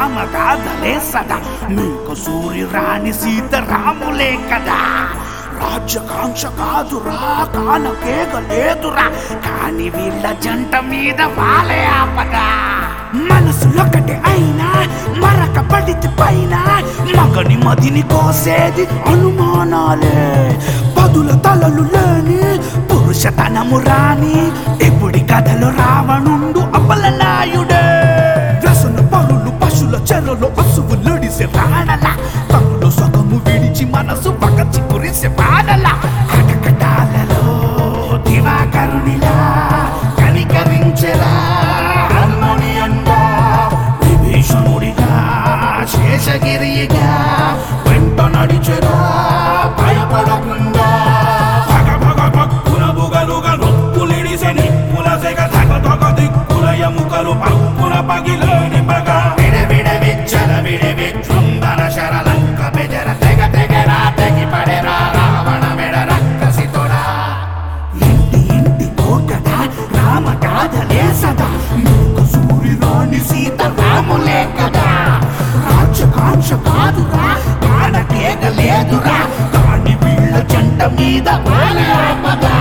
రామగాథలే సదా మీకు సూర్య రాణి సీత రాములే కదా రాజ్యకాంక్ష కాదురా కానకేగ లేదురా కాని వీళ్ళ జంట మీద వాలే ఆపదా మనసులొకటి అయినా మరక పడితే పైన మగని మదిని కోసేది అనుమానాలే పదుల తలలు లేని పురుషతనము రాని ఇప్పుడి కథలో రావణుండు అపలనాయుడే వ్యసన పరులు పశుల చెరలో అసువు లడిసే రాడల తనులో సగము విడిచి మనసు పగచి కురిసే పాడల కటకటాలలో దివాకరునిలా కనికరించెరా హనుమనియంగా విభీషణుడిగా శేషగిరిగా వెంట నడిచెరా భయపడకుండా భగ భగ భక్కున బుగలుగా నొప్పులిడిసె నిప్పుల సెగ తగ తగ దిక్కుల ఎముకలు పక్కున పగిలేని పగ విడ విడ విచ్చల విడి విజృంభణ శరలంక బెజర తెగ తెగరా తెగి పడెరా రావణ మెడ రక్కసితోడా ఇంటి ఇంటి కోటగా రామ కాదలే సదా మీకు సూర్యురాణి సీత రాములే కదా రాజ్యకాంక్ష కాదురా కానకేగ లేదురా కాని వీళ్ళ జంట మీద వాలే ఆపదా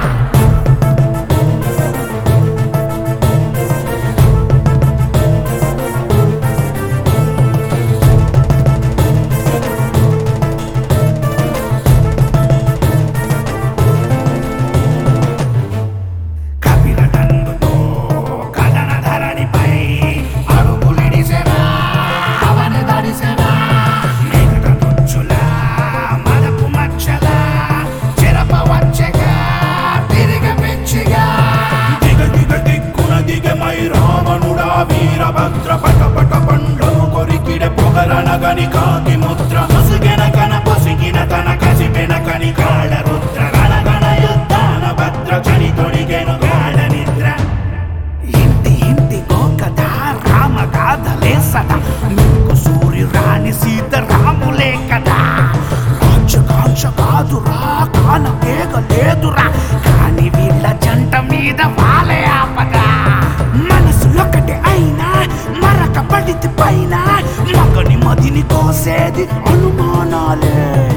కపిల తందుతో కథన ధరణిపై అడుగులిడిసెరా అవన దడిసెరా మేఘట తుచ్చుల మదపు మచ్చల చెరప వచ్చగా తిరిగ మెచ్చిగా దిగ దిగ దిక్కున దిగమై రావణుడా వీరభద్ర పట పట పండ్లము కొరికిడ పొగరనగని కాకి ముద్ర పసిగిన కన పసిగిన తన కసిపెన కని కాళ రుద్ర గణగణ యుద్ధాన భద్ర చని తొడిగెను గాఢ నిద్ర ఇంటి ఇంటి గోకథ రామ గాథలే సదా మీకు సూర్య రాణి సీత రాములే కదా రాజ్యకాంక్ష కాదురా కానకేగ లేదురా కాని వీళ్ళ జంట మీద వాలే ఆపగా మనసులొకటి అయినా మరక పడితే పైన మగని మదిని కోసేది అనుమానాలే